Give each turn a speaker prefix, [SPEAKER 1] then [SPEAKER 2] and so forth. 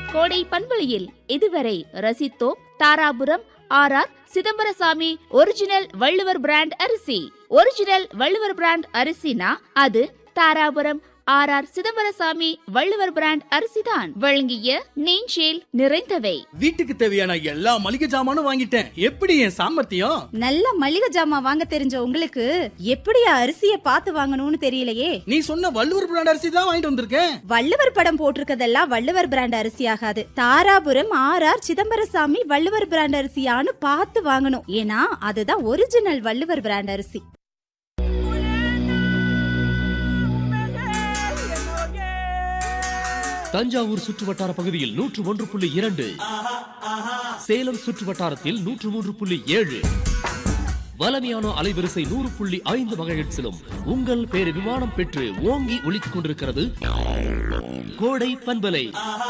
[SPEAKER 1] கோடை பண்பலையில் இதுவரை ரசித்தோம் Dharapuram R R Chidambaraswamy original Valluvar brand அரிசி ஒரிஜினல் வள்ளுவர் பிராண்ட் அரிசினா அது Dharapuram R R Chidambaraswamy Valluvar brand அரிசிதான் வழங்கிய நெஞ்சேல் நிறைந்தவை
[SPEAKER 2] வீட்டுக்கு தேவையான எல்லா மளிகை ஜாமானும் வாங்கிட்டேன் எப்படி என் சாமர்த்தியம்
[SPEAKER 3] நல்ல மளிகை ஜாமான் வாங்க தெரிஞ்ச உங்களுக்கு எப்படியா அரிசிய பார்த்து வாங்கணும்னு தெரியலையே
[SPEAKER 2] நீ சொன்ன வள்ளுவர் பிராண்ட் அரிசி தான் வாங்கிட்டு வந்திருக்கேன்
[SPEAKER 3] வள்ளுவர் படம் போட்டிருக்கதெல்லாம் வள்ளுவர் பிராண்ட் அரிசி ஆகாது Dharapuram R R Chidambaraswamy Valluvar brand அரிசியான்னு பார்த்து வாங்கணும் ஏன்னா அதுதான் ஒரிஜினல் வள்ளுவர் பிராண்ட் அரிசி
[SPEAKER 4] தஞ்சாவூர் சுற்றுவட்டார பகுதியில் நூற்று ஒன்று புள்ளி இரண்டு சேலம் சுற்றுவட்டாரத்தில் நூற்று மூன்று புள்ளி ஏழு வலமையான அலைவரிசை நூறு புள்ளி ஐந்து மகஹெட்ஸிலும் உங்கள் பேரு விமானம் பெற்று ஓங்கி ஒலித்துக் கொண்டிருக்கிறது கோடை பண்பலை